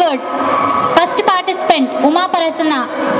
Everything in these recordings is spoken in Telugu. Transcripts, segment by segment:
Word first participant Uma Prasanna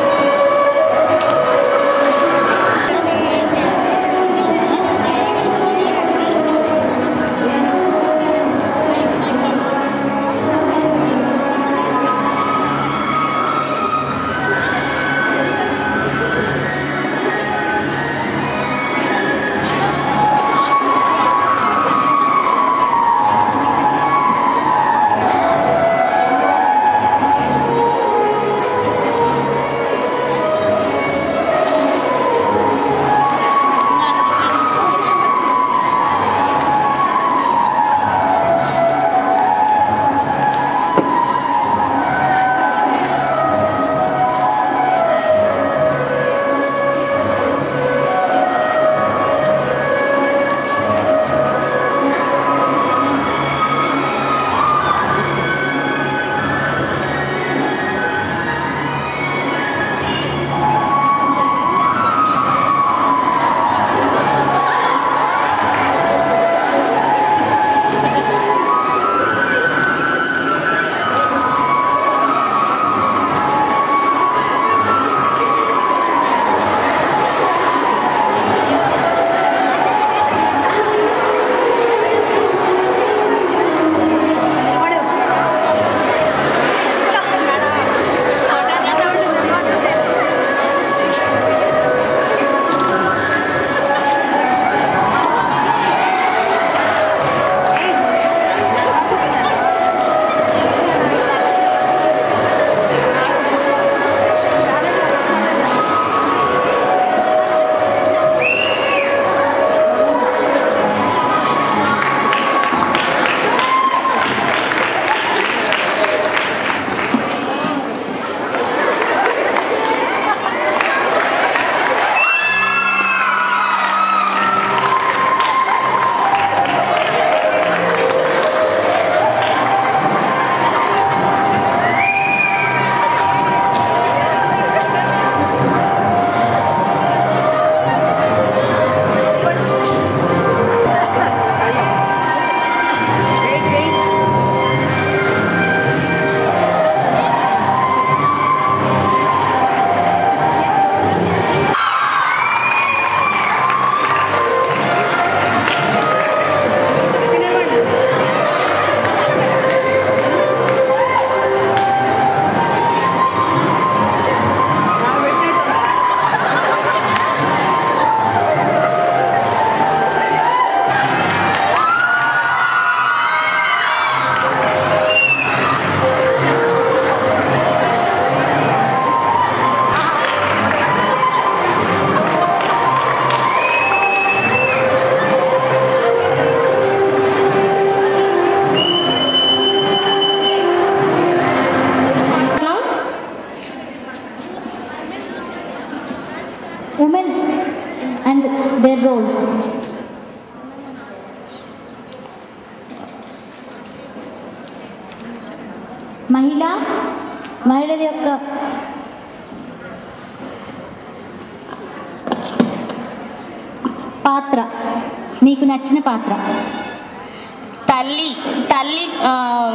women and their roles మహిళ మహిళల యొక్క పాత్ర నీకు నచ్చిన పాత్ర తల్లి తల్లి ఆ,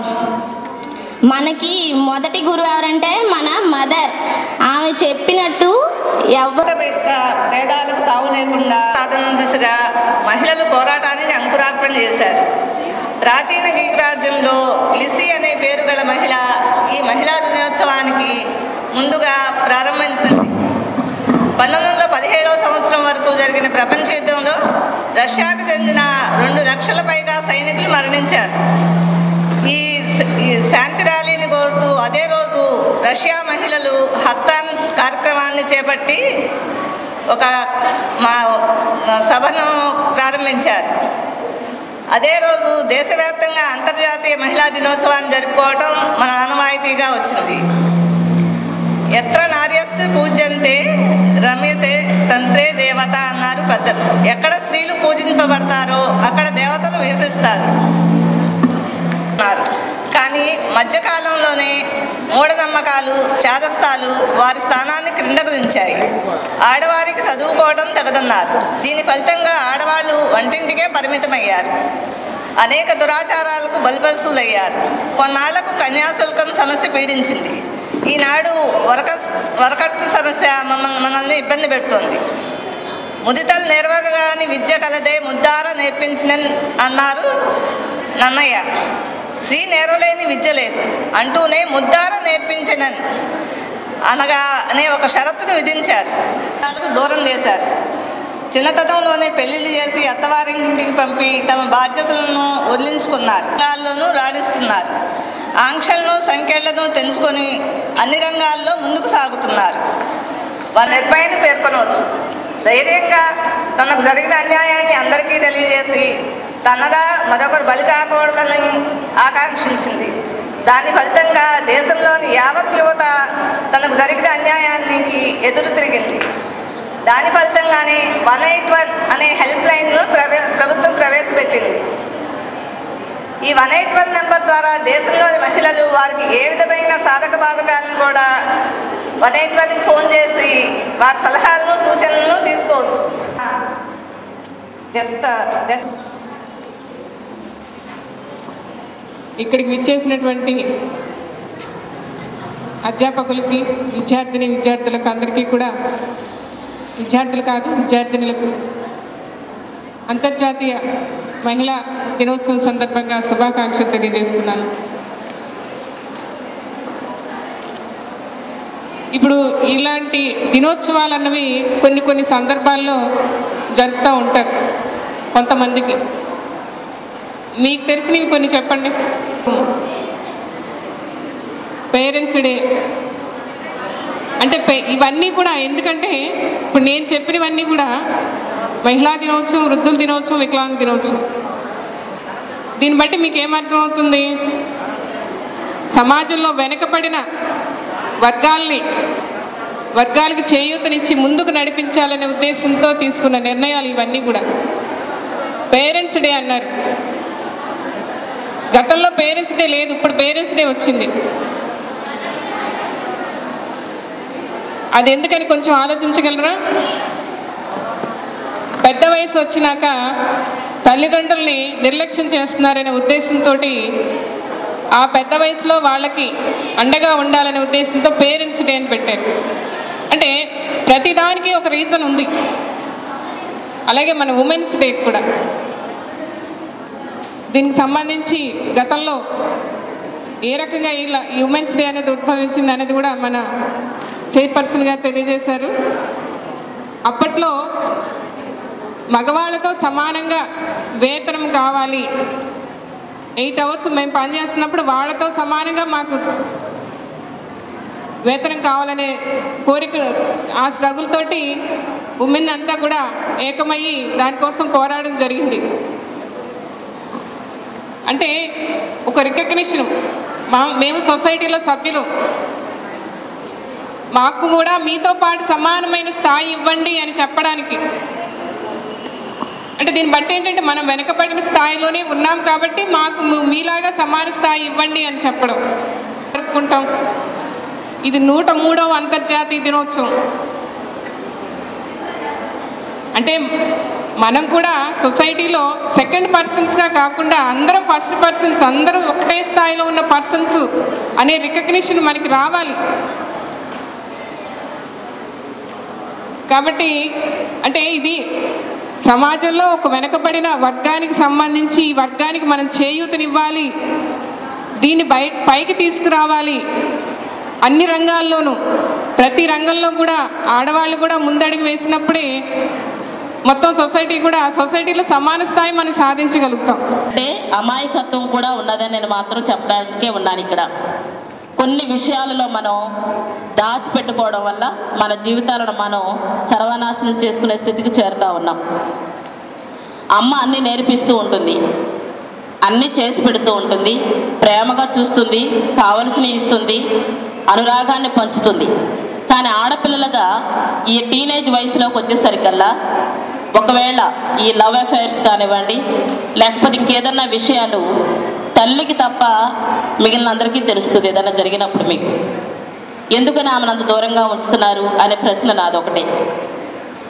మనకి మొదటి గురువు ఎవరంటే మన మదర్ ఆమె చెప్పినట్టు ఎవ్వరు మత యొక్క భేదాలకు తావు లేకుండా సాధన దిశగా మహిళలు పోరాటానికి అంకురార్పణ చేశారు ప్రాచీన గ్రీకు రాజ్యంలో లిసి అనే పేరు గల మహిళ ఈ మహిళా దినోత్సవానికి ముందుగా ప్రారంభించింది పంతొమ్మిది వందల పదిహేడవ సంవత్సరం వరకు జరిగిన ప్రపంచ యుద్ధంలో రష్యాకు చెందిన రెండు లక్షల పైగా సైనికులు మరణించారు ఈ స- ఈ శాంతి ర్యాలీని కోరుతూ అదే రోజు రష్యా మహిళలు హత్తాన్ కార్యక్రమాన్ని చేపట్టి ఒక మా మా సభను ప్రారంభించారు అదే రోజు దేశవ్యాప్తంగా అంతర్జాతీయ మహిళా దినోత్సవాన్ని జరుపుకోవడం మన ఆనవాయితీగా వచ్చింది ఎత్ర నార్యస్సు పూజ్యంతే రమ్యతే తంత్రే దేవత అన్నారు పెద్దలు ఎక్కడ స్త్రీలు పూజింపబడతారో అక్కడ దేవతలు వికసిస్తారు అన్నారు కానీ మధ్యకాలంలోనే మూఢనమ్మకాలు చాదస్తాలు వారి స్థానాన్ని క్రిందకు దించాయి ఆడవారికి చదువుకోవడం తగదన్నారు దీని ఫలితంగా ఆడవాళ్ళు వంటింటికే పరిమితమయ్యారు అనేక దురాచారాలకు బలిపరుసులయ్యారు కొన్నాళ్లకు కన్యాశుల్కం సమస్య పీడించింది ఈనాడు వరక వరకట్టు సమస్య మమ్మల్ని మనల్ని ఇబ్బంది పెడుతోంది ముదితలు నేర్వగాని విద్య కలదే ముద్దార నేర్పించిన అన్నారు నన్నయ్య శ్రీ నేర్వలేని విద్య లేదు అంటూనే ముద్దార నేర్పించినన్ అనగా అనే ఒక షరతును విధించారు వాళ్ళకు దూరం చేశారు చిన్నతనంలోనే పెళ్లిళ్ళు చేసి అత్తవారింటికి పంపి తమ బాధ్యతలను వదిలించుకున్నారు రంగాల్లోనూ రాణిస్తున్నారు ఆంక్షలను సంఖ్యలను తెంచుకొని అన్ని రంగాల్లో ముందుకు సాగుతున్నారు వారి నిర్భయాన్ని పేర్కొనవచ్చు ధైర్యంగా తనకు జరిగిన అన్యాయాన్ని అందరికీ తెలియజేసి తనగా మరొకరు బలి కాకూడదని ఆకాంక్షించింది దాని ఫలితంగా దేశంలోని యావత్ యువత తనకు జరిగిన అన్యాయానికి ఎదురు తిరిగింది దాని ఫలితంగానే వన్ ఎయిట్ వన్ అనే హెల్ప్ లైన్ను ప్రవే ప్రభుత్వం ప్రవేశపెట్టింది ఈ వన్ ఎయిట్ వన్ నెంబర్ ద్వారా దేశంలోని మహిళలు వారికి ఏ విధమైన సాధక బాధకాలను కూడా వన్ ఎయిట్ వన్కి ఫోన్ చేసి వారి సలహాలను సూచనలను తీసుకోవచ్చు గెస్ట్ గెస్ట్ ఇక్కడికి విచ్చేసినటువంటి అధ్యాపకులకి విద్యార్థిని విద్యార్థులకు అందరికీ కూడా విద్యార్థులు కాదు విద్యార్థినులకు అంతర్జాతీయ మహిళా దినోత్సవం సందర్భంగా శుభాకాంక్షలు తెలియజేస్తున్నాను ఇప్పుడు ఇలాంటి దినోత్సవాలు అన్నవి కొన్ని కొన్ని సందర్భాల్లో జరుపుతూ ఉంటారు కొంతమందికి మీకు తెలిసినవి కొన్ని చెప్పండి పేరెంట్స్ డే అంటే పే- ఇవన్నీ కూడా ఎందుకంటే ఇప్పుడు నేను చెప్పినవన్నీ కూడా మహిళా దినోత్సవం వృద్ధుల దినోత్సవం వికలాంగ దినోత్సవం దీన్ని బట్టి మీకు ఏమర్థం అవుతుంది సమాజంలో వెనకబడిన వర్గాల్ని వర్గాలకు చేయూతనిచ్చి ముందుకు నడిపించాలనే ఉద్దేశంతో తీసుకున్న నిర్ణయాలు ఇవన్నీ కూడా పేరెంట్స్ డే అన్నారు గతంలో పేరెంట్స్ డే లేదు ఇప్పుడు పేరెంట్స్ డే వచ్చింది అది ఎందుకని కొంచెం ఆలోచించగలరా పెద్ద వయసు వచ్చినాక తల్లిదండ్రుల్ని నిర్లక్ష్యం చేస్తున్నారనే ఉద్దేశంతో ఆ పెద్ద వయసులో వాళ్ళకి అండగా ఉండాలనే ఉద్దేశంతో పేరెంట్స్ డే అని పెట్టారు అంటే ప్రతిదానికి ఒక రీజన్ ఉంది అలాగే మన ఉమెన్స్ డే కూడా దీనికి సంబంధించి గతంలో ఏ రకంగా ఇలా ఈ ఉమెన్స్ డే అనేది ఉద్భవించింది అనేది కూడా మన చైర్పర్సన్ గారు తెలియజేశారు అప్పట్లో మగవాళ్ళతో సమానంగా వేతనం కావాలి ఎయిట్ అవర్స్ మేము పనిచేస్తున్నప్పుడు వాళ్ళతో సమానంగా మాకు వేతనం కావాలనే కోరిక ఆ స్ట్రగుల్ తోటి ఉమెన్ అంతా కూడా ఏకమయ్యి దానికోసం పోరాడడం జరిగింది అంటే ఒక రికగ్నిషన్ మా మేము సొసైటీలో సభ్యులు మాకు కూడా మీతో పాటు సమానమైన స్థాయి ఇవ్వండి అని చెప్పడానికి అంటే దీన్ని బట్టి ఏంటంటే మనం వెనకబడిన స్థాయిలోనే ఉన్నాం కాబట్టి మాకు ము- మీలాగా సమాన స్థాయి ఇవ్వండి అని చెప్పడం జరుపుకుంటాం ఇది నూట మూడవ అంతర్జాతీయ దినోత్సవం అంటే మనం కూడా సొసైటీలో సెకండ్ పర్సన్స్గా కాకుండా అందరం ఫస్ట్ పర్సన్స్ అందరూ ఒకటే స్థాయిలో ఉన్న పర్సన్స్ అనే రికగ్నిషన్ మనకి రావాలి కాబట్టి అంటే ఇది సమాజంలో ఒక వెనకబడిన వర్గానికి సంబంధించి ఈ వర్గానికి మనం చేయూతనివ్వాలి దీన్ని బయ పైకి తీసుకురావాలి అన్ని రంగాల్లోనూ ప్రతి రంగంలో కూడా ఆడవాళ్ళు కూడా ముందడుగు వేసినప్పుడే మొత్తం సొసైటీ కూడా సొసైటీలో సమాన స్థాయి మనం సాధించగలుగుతాం అంటే అమాయకత్వం కూడా ఉన్నదని నేను మాత్రం చెప్పడానికే ఉన్నాను ఇక్కడ కొన్ని విషయాలలో మనం దాచిపెట్టుకోవడం వల్ల మన జీవితాలను మనం సర్వనాశనం చేసుకునే స్థితికి చేరుతా ఉన్నాం అమ్మ అన్ని నేర్పిస్తూ ఉంటుంది అన్నీ చేసి పెడుతూ ఉంటుంది ప్రేమగా చూస్తుంది కావలసినవి ఇస్తుంది అనురాగాన్ని పంచుతుంది కానీ ఆడపిల్లలుగా ఈ టీనేజ్ వయసులోకి వచ్చేసరికల్లా ఒకవేళ ఈ లవ్ అఫైర్స్ కానివ్వండి లేకపోతే ఇంకేదన్నా విషయాలు తల్లికి తప్ప మిగిలిన అందరికీ తెలుస్తుంది ఏదైనా జరిగినప్పుడు మీకు ఎందుకని ఆమెను అంత దూరంగా ఉంచుతున్నారు అనే ప్రశ్న నాదొకటి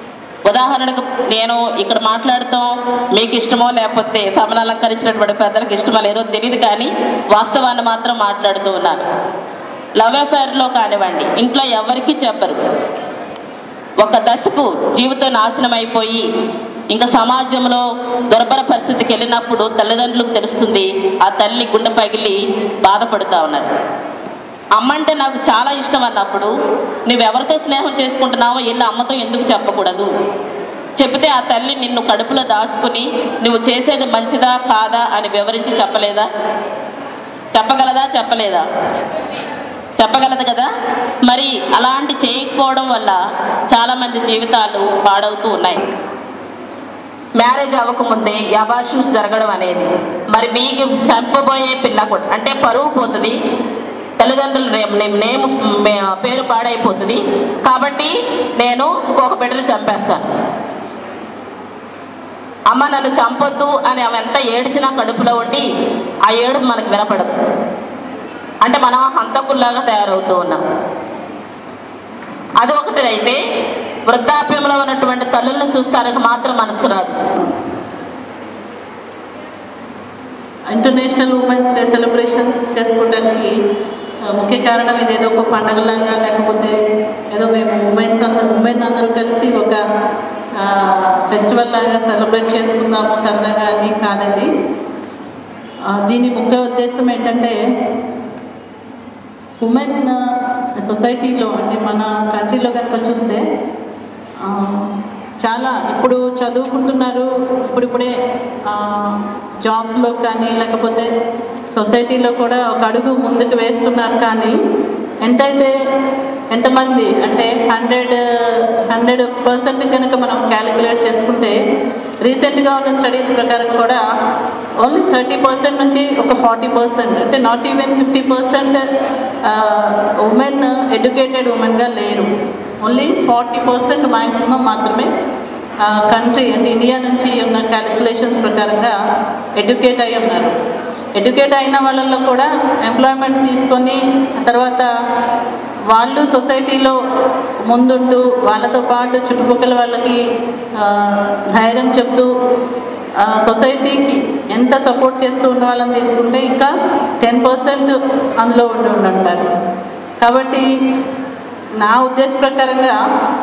ఉదాహరణకు నేను ఇక్కడ మాట్లాడటం మీకు ఇష్టమో లేకపోతే సభను అలంకరించినటువంటి పెద్దలకు ఇష్టమో లేదో తెలియదు కానీ వాస్తవాన్ని మాత్రం మాట్లాడుతూ ఉన్నాను లవ్ అఫైర్లో కానివ్వండి ఇంట్లో ఎవరికీ చెప్పరు ఒక దశకు జీవితం నాశనం అయిపోయి ఇంకా సమాజంలో దుర్భర పరిస్థితికి వెళ్ళినప్పుడు తల్లిదండ్రులకు తెలుస్తుంది ఆ తల్లి గుండె పగిలి బాధపడుతూ ఉన్నది అమ్మ అంటే నాకు చాలా ఇష్టం అన్నప్పుడు నువ్వెవరితో స్నేహం చేసుకుంటున్నావో వెళ్ళి అమ్మతో ఎందుకు చెప్పకూడదు చెబితే ఆ తల్లి నిన్ను కడుపులో దాచుకుని నువ్వు చేసేది మంచిదా కాదా అని వివరించి చెప్పలేదా చెప్పగలదా చెప్పలేదా చెప్పగలదు కదా మరి అలాంటి చేయకపోవడం వల్ల చాలామంది జీవితాలు పాడవుతూ ఉన్నాయి మ్యారేజ్ అవ్వకముందే అబార్షన్స్ జరగడం అనేది మరి మీకు చంపబోయే పిల్ల కూడా అంటే పరువు పోతుంది తల్లిదండ్రులు నే- నే- నేమ్ మే- పేరు పాడైపోతుంది కాబట్టి నేను ఇంకొక బిడ్డను చంపేస్తాను అమ్మ నన్ను చంపొద్దు అని ఆమె ఎంత ఏడ్చినా కడుపులో ఉండి ఆ ఏడుపు మనకు వినపడదు అంటే మనం హంతకుల్లాగా తయారవుతూ ఉన్నాం అది ఒకటి అయితే వృద్ధాప్యంలో ఉన్నటువంటి తల్లులను చూస్తానికి మాత్రం మనసుకు రాదు ఇంటర్నేషనల్ ఉమెన్స్ డే సెలబ్రేషన్స్ చేసుకోవడానికి ఆ, ముఖ్య కారణం ఇదేదో ఒక పండగలాగా లేకపోతే ఏదో మేము ఉమెన్స్ అందరూ ఉమెన్ అందరూ కలిసి ఒక ఫెస్టివల్ లాగా సెలబ్రేట్ చేసుకుందాము సరదాగా అని కాదండి ఆ, దీని ముఖ్య ఉద్దేశం ఏంటంటే ఉమెన్ సొసైటీలో అంటే మన కంట్రీలో కనుక చూస్తే ఆ, చాలా ఇప్పుడు చదువుకుంటున్నారు ఇప్పుడిప్పుడే జాబ్స్లో కానీ లేకపోతే సొసైటీలో కూడా ఒక అడుగు ముందుకు వేస్తున్నారు కానీ ఎంతైతే ఎంతమంది అంటే హండ్రెడ్ హండ్రెడ్ పర్సెంట్ కనుక మనం క్యాలిక్యులేట్ చేసుకుంటే రీసెంట్గా ఉన్న స్టడీస్ ప్రకారం కూడా ఓన్లీ థర్టీ పర్సెంట్ నుంచి ఒక ఫార్టీ పర్సెంట్ అంటే not even fifty percent women educated ఉమెన్గా లేరు ఓన్లీ ఫార్టీ పర్సెంట్ మ్యాక్సిమం మాత్రమే కంట్రీ అంటే ఇండియా నుంచి ఉన్న క్యాలిక్యులేషన్స్ ప్రకారంగా ఎడ్యుకేట్ అయి ఉన్నారు ఎడ్యుకేట్ అయిన వాళ్ళల్లో కూడా ఎంప్లాయ్మెంట్ తీసుకొని ఆ తర్వాత వాళ్ళు సొసైటీలో ముందుంటూ వాళ్ళతో పాటు చుట్టుపక్కల వాళ్ళకి ఆ, ధైర్యం చెప్తూ ఆ, సొసైటీకి ఎంత సపోర్ట్ చేస్తూ ఉన్న వాళ్ళని తీసుకుంటే ఇంకా టెన్ పర్సెంట్ అందులో ఉండి ఉండుంటారు కాబట్టి నా ఉద్దేశ ప్రకారంగా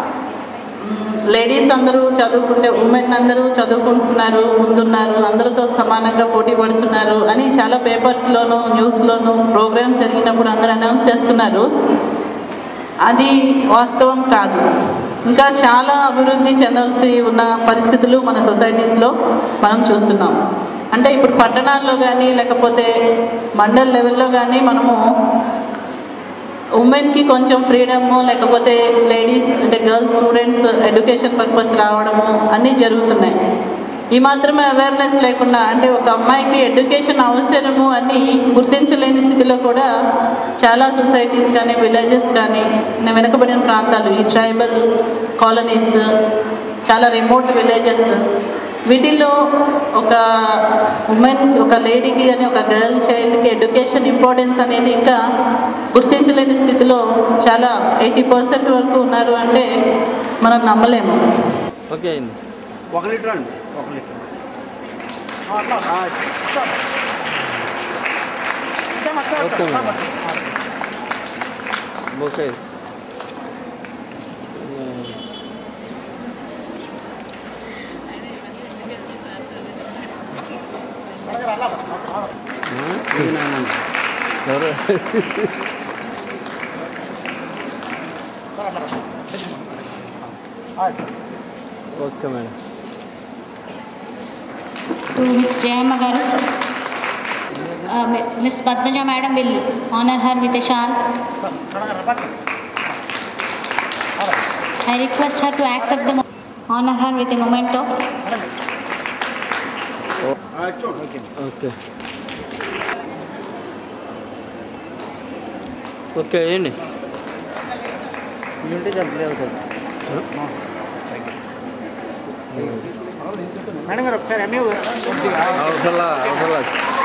లేడీస్ అందరూ చదువుకుంటే ఉమెన్ అందరూ చదువుకుంటున్నారు ముందున్నారు అందరితో సమానంగా పోటీ పడుతున్నారు అని చాలా పేపర్స్లోను న్యూస్లోను ప్రోగ్రామ్స్ జరిగినప్పుడు అందరూ అనౌన్స్ చేస్తున్నారు అది వాస్తవం కాదు ఇంకా చాలా అభివృద్ధి చెందాల్సి ఉన్న పరిస్థితులు మన సొసైటీస్లో మనం చూస్తున్నాం అంటే ఇప్పుడు పట్టణాల్లో కానీ లేకపోతే మండల్ లెవెల్లో కానీ మనము ఉమెన్కి కొంచెం ఫ్రీడము లేకపోతే లేడీస్ అంటే గర్ల్స్ స్టూడెంట్స్ ఎడ్యుకేషన్ పర్పస్ రావడము అన్నీ జరుగుతున్నాయి ఈ మాత్రమే అవేర్నెస్ లేకుండా అంటే ఒక అమ్మాయికి ఎడ్యుకేషన్ అవసరము అని గుర్తించలేని స్థితిలో కూడా చాలా సొసైటీస్ కానీ విలేజెస్ కానీ ఉన్న వెనుకబడిన ప్రాంతాలు ఈ ట్రైబల్ కాలనీస్ చాలా రిమోట్ విలేజెస్ వీటిల్లో ఒక ఉమెన్ ఒక లేడీకి కానీ ఒక గర్ల్ చైల్డ్కి ఎడ్యుకేషన్ ఇంపార్టెన్స్ అనేది ఇంకా గుర్తించలేని స్థితిలో చాలా ఎయిటీ పర్సెంట్ వరకు ఉన్నారు అంటే మనం నమ్మలేము ఓకే అయింది ఒక లీటర్ అండి ఒక లీటర్ ఓకే మేడం బొకేస్ ఎవరు okay madam To Miss Jayamma garu. Uh, Mi- Miss Padmaja madam will honor her with a shawl. I request her to accept the, mo- honor her with a memento. Okay okay ఏంటి ఉంటే చెప్పలేదు సార్ మేడం గారు ఒకసారి అన్నీ అవసరం అవసరం